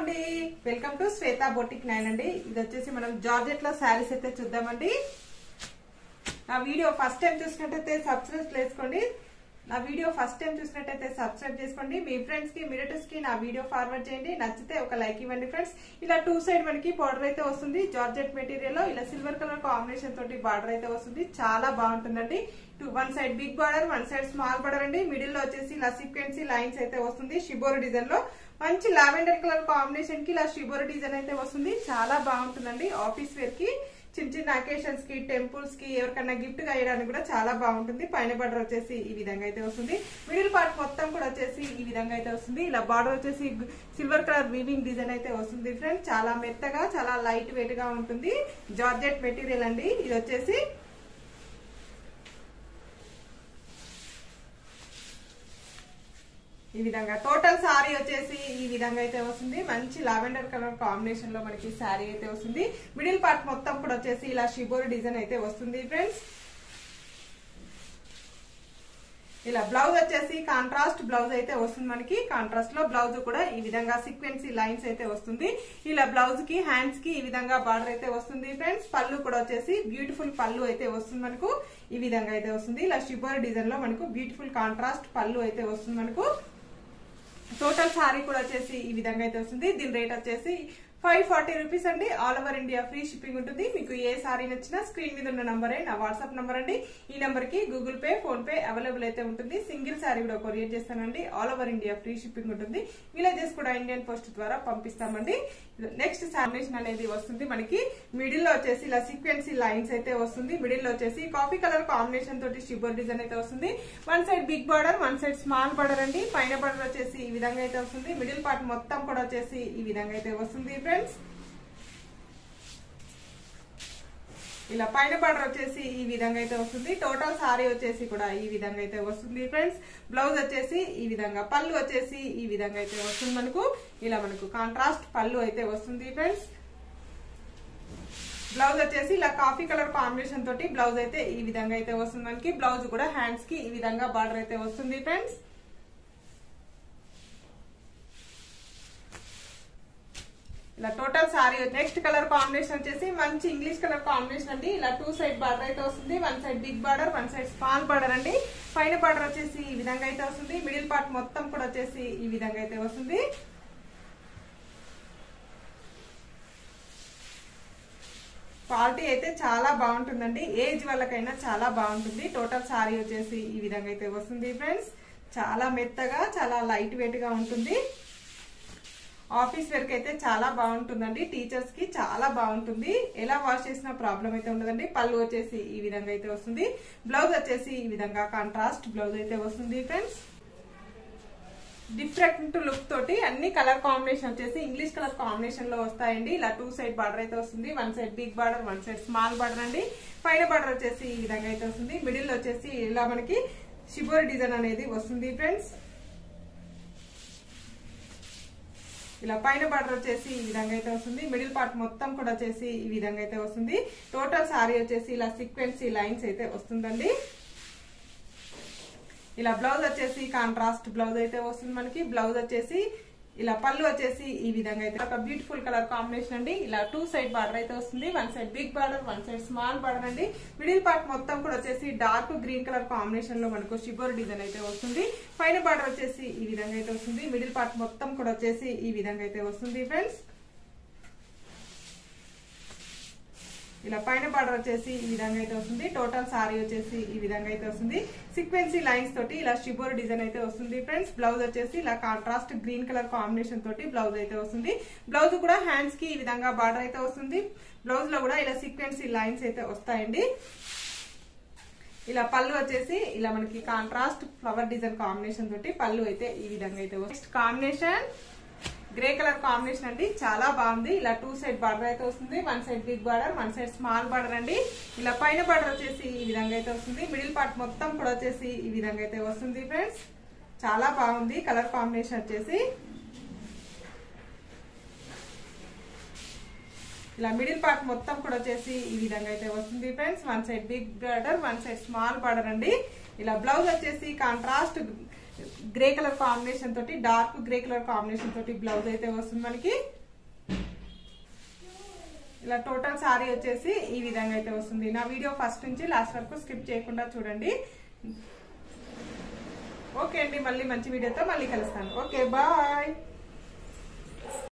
అండి welcome to Shweta boutique nine అండి ఇది వచ్చేసి మనం జార్జెట్ లో శారీస్ అయితే చూద్దామండి నా వీడియో ఫస్ట్ టైం చూసినట్టయితే సబ్స్క్రైబ్ చేసుకోండి నా వీడియో ఫస్ట్ టైం చూసినట్టయితే సబ్స్క్రైబ్ చేసుకోండి మీ ఫ్రెండ్స్ కి మిరటర్స్ కి నా వీడియో ఫార్వర్డ్ చేయండి నచ్చితే ఒక లైక్ ఇవ్వండి ఫ్రెండ్స్ ఇలా టూ సైడ్ మనకి బార్డర్ అయితే వస్తుంది జార్జెట్ మెటీరియల్ లో ఇలా సిల్వర్ కలర్ కాంబినేషన్ తోటి బార్డర్ అయితే వస్తుంది చాలా బాగుంటుందండి two one side big border one side small border అండి మిడిల్ లో వచ్చేసి ఇలా సీక్వెన్సీ లైన్స్ అయితే వస్తుంది షిబోర్ డిజైన్ లో మంచి లావెండర్ కలర్ కాంబినేషన్ కి ఇలా షిబోర్ డిజైన్ అయితే వస్తుంది చాలా బాగుంటుందండి ఆఫీస్ వేర్ కి చిన్న చిన్న అకేషన్స్ కి టెంపుల్స్ కి ఎవరికైనా గిఫ్ట్ గా వేయడానికి కూడా చాలా బాగుంటుంది పైన బార్డర్ వచ్చేసి ఈ విధంగా అయితే వస్తుంది మిడిల్ పార్ట్ మొత్తం కూడా వచ్చేసి ఈ విధంగా అయితే వస్తుంది ఇలా బార్డర్ వచ్చేసి సిల్వర్ కలర్ వీవింగ్ డిజైన్ అయితే వస్తుంది ఫ్రెండ్స్ చాలా మెత్తగా చాలా లైట్ వెయిట్ గా ఉంటుంది జార్జెట్ మెటీరియల్ అండి ఇది వచ్చేసి ఈ విధంగా టోటల్ సారీ వచ్చేసి ఈ విధంగా అయితే వస్తుంది మంచి లావెండర్ కలర్ కాంబినేషన్ లో మనకి సారీ అయితే వస్తుంది మిడిల్ పార్ట్ మొత్తం కూడా వచ్చేసి ఇలా షిబోర్ డిజైన్ అయితే వస్తుంది ఫ్రెండ్స్ ఇలా బ్లౌజ్ వచ్చేసి కాంట్రాస్ట్ బ్లౌజ్ అయితే వస్తుంది మనకి కాంట్రాస్ట్ లో బ్లౌజ్ కూడా ఈ విధంగా సీక్వెన్సీ లైన్స్ అయితే వస్తుంది ఇలా బ్లౌజ్ కి హ్యాండ్స్ కి ఈ విధంగా బార్డర్ అయితే వస్తుంది ఫ్రెండ్స్ పళ్ళు కూడా వచ్చేసి బ్యూటిఫుల్ పళ్ళు అయితే వస్తుంది మనకు ఈ విధంగా అయితే వస్తుంది ఇలా షిబోర్ డిజైన్ లో మనకు బ్యూటిఫుల్ కాంట్రాస్ట్ పళ్ళు అయితే వస్తుంది మనకు టోటల్ సారీ కూడా వచ్చేసి ఈ విధంగా అయితే వస్తుంది దీని రేట్ వచ్చేసి ఫైవ్ ఫార్టీ రూపీస్ అండి all over India free shipping ఉంటుంది మీకు ఏ సారీ నచ్చినా స్క్రీన్ మీద ఉన్న నంబరే నా వాట్సాప్ నంబర్ అండి ఈ నంబర్ కి Google Pay PhonePe available అయితే ఉంటుంది సింగిల్ సారీ కూడా కొరియర్ చేస్తానండి all over India free shipping ఉంటుంది విలేజెస్ కూడా ఇండియన్ పోస్ట్ ద్వారా పంపిస్తామండి నెక్స్ట్ కాంబినేషన్ అనేది వస్తుంది మనకి మిడిల్ లో వచ్చేసి ఇలా సీక్వెన్సీ లైన్స్ అయితే వస్తుంది మిడిల్ లో వచ్చేసి కాఫీ కలర్ కాంబినేషన్ తోటి షిబోర్ డిజైన్ అయితే వస్తుంది one side big border one side small border అండి పైన బార్డర్ వచ్చేసి ఈ విధంగా అయితే వస్తుంది మిడిల్ పార్ట్ మొత్తం కూడా వచ్చేసి ఈ విధంగా అయితే వస్తుంది ఫ్రెండ్స్ ఇలా పైన బార్డర్ వచ్చేసి ఈ విధంగా అయితే వస్తుంది టోటల్ సారీ వచ్చేసి కూడా ఈ విధంగా అయితే వస్తుంది ఫ్రెండ్స్ బ్లౌజ్ వచ్చేసి ఈ విధంగా పళ్ళు వచ్చేసి ఈ విధంగా అయితే వస్తుంది మనకు ఇలా మనకు కాంట్రాస్ట్ పళ్ళు అయితే వస్తుంది ఫ్రెండ్స్ బ్లౌజ్ వచ్చేసి ఇలా కాఫీ కలర్ కాంబినేషన్ తోటి బ్లౌజ్ అయితే ఈ విధంగా అయితే వస్తుంది మనకి బ్లౌజ్ కూడా హ్యాండ్స్ కి ఈ విధంగా బార్డర్ అయితే వస్తుంది ఫ్రెండ్స్ ఇలా total sari next colour combination వచ్చేసి మంచి ఇంగ్లీష్ కలర్ కాంబినేషన్ అండి ఇలా టూ సైడ్ బార్డర్ అయితే వస్తుంది one side big border one side small border అండి పైన బార్డర్ వచ్చేసి ఈ విధంగా అయితే వస్తుంది మిడిల్ పార్ట్ మొత్తం కూడా వచ్చేసి ఈ విధంగా అయితే వస్తుంది క్వాలిటీ అయితే చాలా బాగుంటుందండి ఏజ్ వాళ్ళకైనా చాలా బాగుంటుంది టోటల్ సారీ వచ్చేసి ఈ విధంగా అయితే వస్తుంది ఫ్రెండ్స్ చాలా మెత్తగా చాలా లైట్ వెయిట్ గా ఉంటుంది ఆఫీస్ వర్క్ అయితే చాలా బాగుంటుందండి టీచర్స్ కి చాలా బాగుంటుంది ఎలా వాష్ చేసినా ప్రాబ్లం అయితే ఉండదండి పళ్ళు వచ్చేసి ఈ విధంగా అయితే వస్తుంది బ్లౌజ్ వచ్చేసి ఈ విధంగా కాంట్రాస్ట్ బ్లౌజ్ అయితే వస్తుంది ఫ్రెండ్స్ డిఫరెంట్ లుక్ తోటి అన్ని కలర్ కాంబినేషన్ వచ్చేసి ఇంగ్లీష్ కలర్ కాంబినేషన్ లో వస్తాయండి ఇలా టూ సైడ్ బార్డర్ అయితే వస్తుంది one side big border one side small border అండి పైన బార్డర్ వచ్చేసి ఈ విధంగా అయితే వస్తుంది మిడిల్ వచ్చేసి ఇలా మనకి షిబోర్ డిజైన్ అనేది వస్తుంది ఫ్రెండ్స్ ఇలా పైన బార్డర్ వచ్చేసి ఈ విధంగా అయితే వస్తుంది మిడిల్ పార్ట్ మొత్తం కూడా వచ్చేసి ఈ విధంగా అయితే వస్తుంది టోటల్ సారీ వచ్చేసి ఇలా సీక్వెన్సీ లైన్స్ అయితే వస్తుందండి ఇలా బ్లౌజ్ వచ్చేసి కాంట్రాస్ట్ బ్లౌజ్ అయితే వస్తుంది మనకి బ్లౌజ్ వచ్చేసి ఇలా పళ్ళు వచ్చేసి ఈ విధంగా అయితే ఒక బ్యూటిఫుల్ కలర్ కాంబినేషన్ అండి ఇలా టూ సైడ్ బార్డర్ అయితే వస్తుంది one side big border one side small border అండి మిడిల్ పార్ట్ మొత్తం కూడా వచ్చేసి డార్క్ గ్రీన్ కలర్ కాంబినేషన్ లో మనకు షిబోర్ డిజైన్ అయితే వస్తుంది పైన బార్డర్ వచ్చేసి ఈ విధంగా అయితే వస్తుంది మిడిల్ పార్ట్ మొత్తం కూడా వచ్చేసి ఈ విధంగా అయితే వస్తుంది ఫ్రెండ్స్ ఇలా పైన బార్డర్ వచ్చేసి ఈ విధంగా అయితే వస్తుంది టోటల్ సారీ వచ్చేసి ఈ విధంగా అయితే వస్తుంది సీక్వెన్సీ లైన్స్ తోటి ఇలా షిబోర్ డిజైన్ అయితే వస్తుంది ఫ్రెండ్స్ బ్లౌజ్ వచ్చేసి ఇలా కాంట్రాస్ట్ గ్రీన్ కలర్ కాంబినేషన్ తోటి బ్లౌజ్ అయితే వస్తుంది బ్లౌజ్ కూడా హ్యాండ్స్ కి ఈ విధంగా బార్డర్ అయితే వస్తుంది బ్లౌజ్ లో కూడా ఇలా సీక్వెన్సీ లైన్స్ అయితే వస్తాయండి ఇలా పళ్ళు వచ్చేసి ఇలా మనకి కాంట్రాస్ట్ ఫ్లవర్ డిజైన్ కాంబినేషన్ తోటి పళ్ళు అయితే ఈ విధంగా అయితే next combination grey colour combination అండి చాలా బాగుంది ఇలా టూ సైడ్ బార్డర్ అయితే వస్తుంది one side big border one side small border అండి ఇలా పైన బార్డర్ వచ్చేసి ఈ విధంగా అయితే వస్తుంది మిడిల్ పార్ట్ మొత్తం కూడా వచ్చేసి ఈ విధంగా అయితే వస్తుంది ఫ్రెండ్స్ చాలా బాగుంది కలర్ కాంబినేషన్ వచ్చేసి ఇలా మిడిల్ పార్ట్ మొత్తం కూడా వచ్చేసి ఈ విధంగా అయితే వస్తుంది friends one side big border one side small border అండి ఇలా బ్లౌజ్ వచ్చేసి కాంట్రాస్ట్ గ్రే కలర్ కాంబినేషన్ తోటి డార్క్ గ్రే కలర్ కాంబినేషన్ తోటి బ్లౌజ్ అయితే వస్తుంది మనకి ఇలా టోటల్ సారీ వచ్చేసి ఈ విధంగా అయితే వస్తుంది నా వీడియో ఫస్ట్ నుంచి లాస్ట్ వరకు స్కిప్ చేయకుండా చూడండి ఓకే అండి మళ్ళీ మంచి వీడియోతో మళ్ళీ కలుస్తాను ఓకే బాయ్